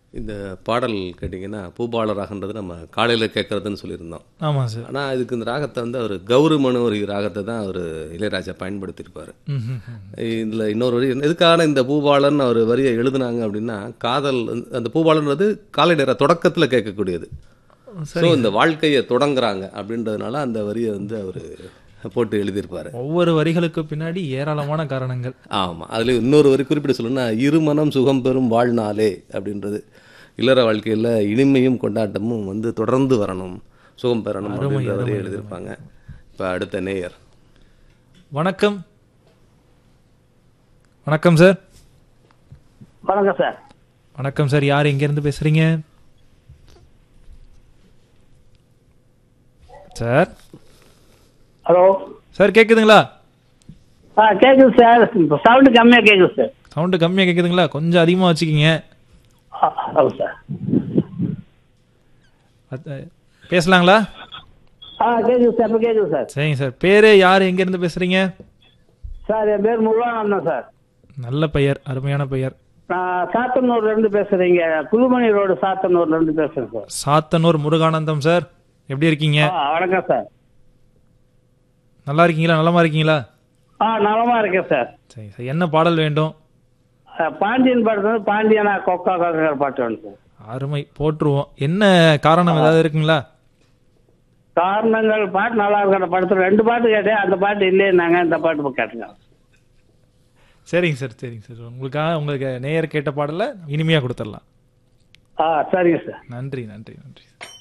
இந்த பாடல் கேட்டிங்கன்னா பூபால ராகன்றது நம்ம காலையில் கேட்குறதுன்னு சொல்லியிருந்தோம் ஆமாம் சார் ஆனால் இதுக்கு இந்த ராகத்தை வந்து அவர் கௌரி மனோரி ராகத்தை தான் அவர் இளையராஜா பயன்படுத்தியிருப்பார் ம் ம், ம். இதில் இன்னொரு வரி எதுக்கான இந்த பூபாலன் அவர் வரியை எழுதுனாங்க அப்படின்னா காதல் வந்து- அந்த பூபாலன்றது காலை நேர தொடக்கத்தில் கேட்கக்கூடியது ஸோ இந்த வாழ்க்கையை தொடங்குறாங்க அப்படின்றதுனால அந்த வரியை வந்து அவர் போட்டு எழுதியிருப்பார் ஒவ்வொரு வரிகளுக்கு பின்னாடி ஏராளமான காரணங்கள் ஆமாம் அதில் இன்னொரு வரி குறிப்பிட்டு சொல்லணும்னா இருமனம் சுகம் பெறும் வாழ்நாளே அப்படின்றது இல்லற வாழ்க்கையில் இனிமையும் கொண்டாட்டமும் வந்து தொடர்ந்து வரணும் சுகம் பெறணும் அப்படின்ற வரி எழுதியிருப்பாங்க இப்போ அடுத்த நேயர் வணக்கம் வணக்கம் சார் வணக்கம் சார் வணக்கம் சார் யார் எங்கேருந்து பேசுகிறீங்க சார் ஹலோ சார் கேட்குதுங்களா ஆ கேட்குது சார் சவுண்டு கம்மியாக கேட்குது சார் சவுண்டு கம்மியாக கேட்குதுங்களா கொஞ்சம் அதிகமாக வச்சுக்கிங்க ஆ, ஹலோ சார் அத்- பேசலாங்களா ஆ கேட்குது சார் இப்போ கேட்குது சார் சரிங்க சார் பேர் யார் எங்கேருந்து பேசுகிறீங்க சார் என் பேர் முருகானந்தம் சார் நல்ல பெயர் அருமையான பெயர் நான் சாத்தனூர்லேருந்து பேசுகிறீங்க குழுமணி ரோடு சாத்தனூர்லேருந்து பேசுகிறேன் சார் சாத்தனூர் முருகானந்தம் சார் எப்படி இருக்கீங்க ஆ வணக்கம் சார் நல்லா இருக்கீங்களா நலமா இருக்கீங்களா ஆ நலமா இருக்கேன் சார் சரி சார் என்ன பாடல் வேண்டும் ஆ, பாண்டியன் பாட்டு வந்து பாண்டியனா கொக்கா கொக்கா பாட்டு வேணும் சார் அருமை போட்டுருவோம் என்ன காரணம் ஏதாவது இருக்குங்களா காரணங்கள் பாட்டு நல்லா இருக்கிற படத்தில் ரெண்டு பாட்டு கேட்டேன் அந்த பாட்டு இல்லைன்னாங்க இந்த பாட்டு கேட்டுங்க சரிங்க சார் சரிங்க சார் உங்களுக்காக உங்களுக்கு நேயர் கேட்ட பாடலை இனிமையாக கொடுத்துடலாம் ஆ சரிங்க சார் நன்றி நன்றி நன்றி